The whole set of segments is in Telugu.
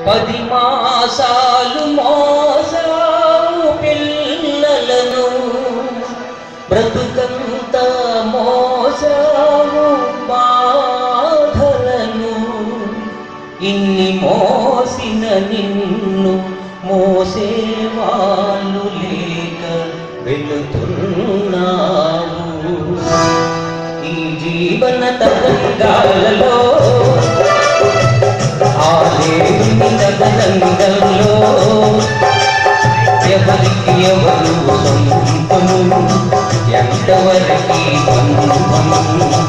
పది మాసాలు మోసావు పిల్లలను బ్రతుకంత మోసావు బాధలను ఇన్ని మోసిన నిన్ను మోసేవాళ్ళు లేక వెళుతున్నావు ఈ జీవన తరంగాలలో ఆ దేవుని తదనంగంలో ఎవరికి ఎవరు సొంతము ఎంతవరకు బంధము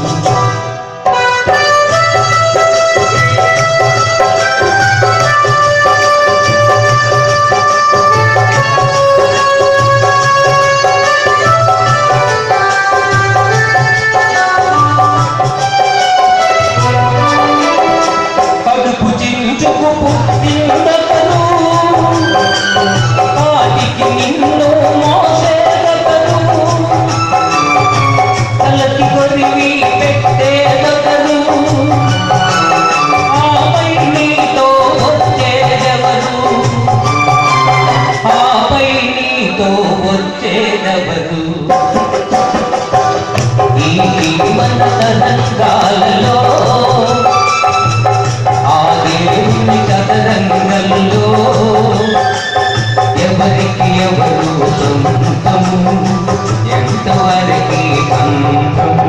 కడుపు చించుకు పుట్టిందతను కాటికి నిన్ను మోసేదతను తలకి కొరివి పెట్టేదతను ఆపై నీతో వచ్చేదెవరు ఆపై నీతో వచ్చేదెవరు ఈ మన తరంగాలలో ఆ దేవుని కథరంగంలో ఎవరికి ఎవరు సొంతము ఎంతవరకు బంధము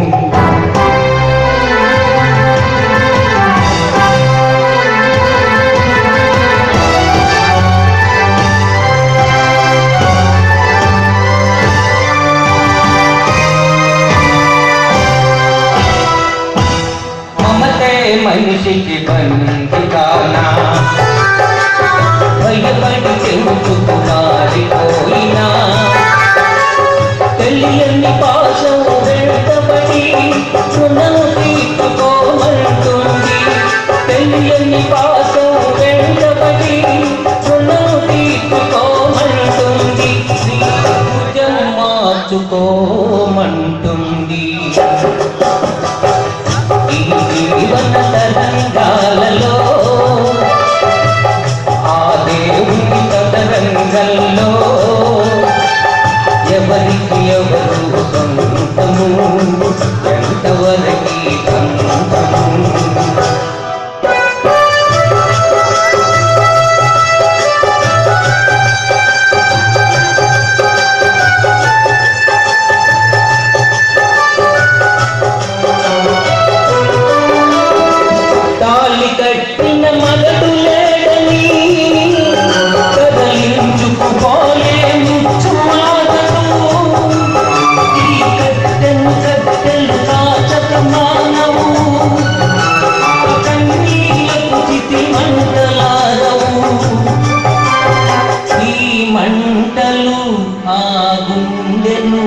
మమతే మనిషికి బంధికానా భయపడి చెంచుకు మారిపోయినా తెలియని పాశం వెంటబడి రుణము తీర్చుకోమంటుంది తెలియని పాశం వెంటబడి రుణము తీర్చుకోమంటుంది నీ భుజం మార్చుకోమంటుంది ఈ జీవన తరంగాలలో ఆ దేవుని తరంగంలో ఎవరికి ఎవరు సొంతము ఎంతవరకు బంధము తాళి కట్టిన మగడు లేడని కదలించుకుపోలే ముచ్చులాగడు ఈ కట్టెను కట్టెలు కాచక మానవు కన్నీలకు చితి మంటలారవు ఈ మంటలు ఆ గుండెను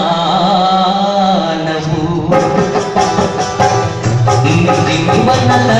అంటకమానవు ఈ జీవన